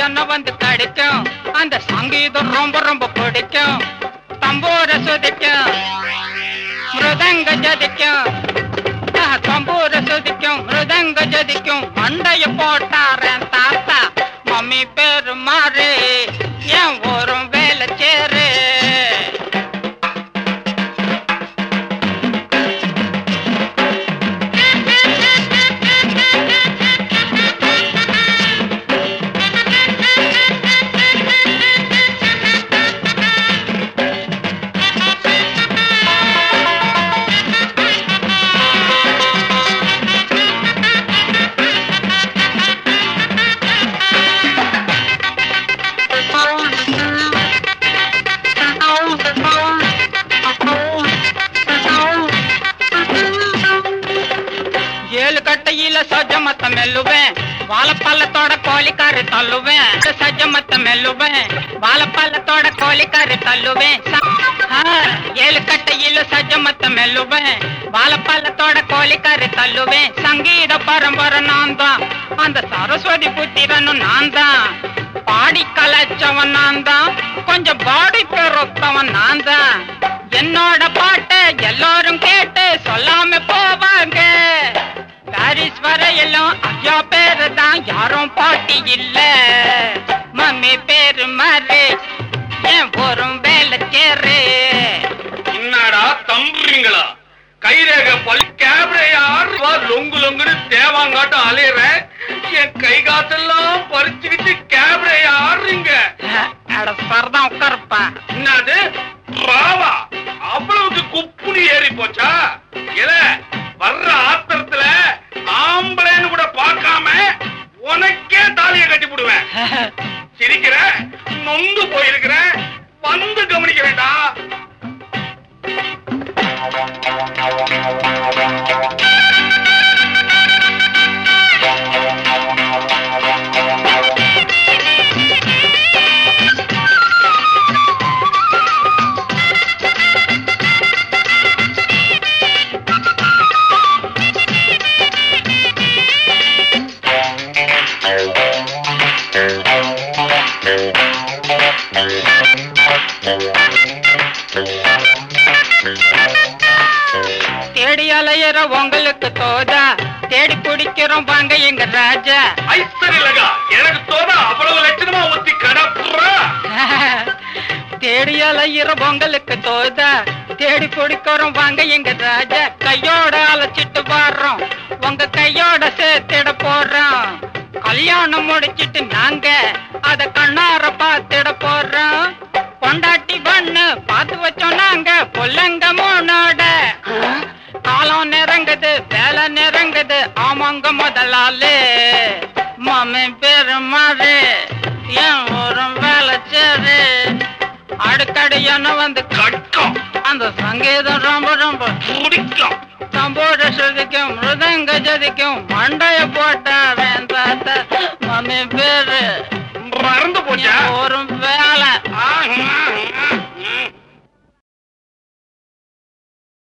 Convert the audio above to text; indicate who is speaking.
Speaker 1: என்ன வந்து கடிக்கும் அந்த சங்கீதம் ரொம்ப ரொம்ப பிடிக்கும் தம்பூர சுதிக்கும் மிருதங்க ஜதிக்கும் ஆஹ், தம்பூர சுதிக்கும் மிருதங்க ஜதிக்கும் மண்டைய போட்டாரன் தாத்தா மம்மி பேரு மாறு என் ஊரும் வேலை சேரு ஏழு கட்டையில சஜமத்த மெல்லுவேன் வாழைப்பள்ளத்தோட கோழிக்காரு தள்ளுவேன் சஜமத்த மெல்லுவேன் வாழைப்பள்ளத்தோட கோழிக்காரு தள்ளுவேன் ச- ஆ, ஏழு கட்டையில சஜமத்த மெல்லுவேன் வாழைப்பள்ளத்தோட கோழிக்காரு தள்ளுவேன் சங்கீத பரம்பரை நான் தான் அந்த சரஸ்வதி புத்திரனும் நான் தான் பாடி கலைச்சவன் நான் தான் கொஞ்சம் பாடி பெருத்தவன் நான் தான் என்னோட பாட்டை எல்லாரும் கேட்டு சொல்லாம போவாங்க பாரிஸ் வரையிலும் ஐயா பேரு தான் யாரும் பாட்டி இல்ல மம்மி பேரு மாறு என் ஊரும் வேலை சேரு
Speaker 2: என்னடா தம்புறீங்களா கைரேக பல் கேமரையா ஆறுவா லொங்கு லொங்குன்னு தேவாங்காட்டம் அலையிற என் கை காசெல்லாம் பறிச்சுக்கிட்டு கேமரையா ஆடுறீங்க
Speaker 1: அட சரதான் உட்காருப்பா
Speaker 2: என்னது ராவா அவ்வளவுக்கு குப்புனி ஏறி போச்சா எல வர்ற ஆத்திரத்துல ஆம்பளைன்னு கூட பார்க்காம உனக்கே தாலிய கட்டி போடுவேன் சிரிக்கிற நொந்து போயிருக்கிற வந்து கவனிக்கிறேன்டா
Speaker 1: தேடி அலையிற உங்களுக்கு தோதா தேடி குடிக்கிறோம் வாங்க எங்க ராஜா
Speaker 2: ஐஸ்வர்யலகா எனக்கு தோதா அவ்வளவு லட்சணமா ஊத்தி கடப்புறா
Speaker 1: தேடி அலையிற உங்களுக்கு தோதா தேடி குடிக்கிறோம் வாங்க எங்க ராஜா கையோட அழைச்சிட்டு வர்றோம் உங்க கையோட சேர்த்திட போறோம் கல்யாணம் முடிச்சிட்டு நாங்க அத கண்ணார பார்த்திட போறோம் பொண்டாட்டி பண்ணு பார்த்து வச்சோம் நாங்க பொல்லங்க மூணோட காலம் நெருங்குது வேலை நெருங்குது ஆமாங்க முதலாளு மாமி பேரு மாறு என் ஊரும் வேலை சேரு அடுக்கடி என்ன வந்து
Speaker 2: கட்டம்
Speaker 1: அந்த சங்கீதம் ரொம்ப ரொம்ப
Speaker 2: முடிக்கும்
Speaker 1: தம்போட சுதிக்கும் மிருதங்க ஜதிக்கும் மண்டைய போட்ட வேந்தாத்த மம்மி பேரு
Speaker 2: மறந்து போச்சா
Speaker 1: என் ஊரும் வேலை
Speaker 2: ஆஹ், ஆஹ்,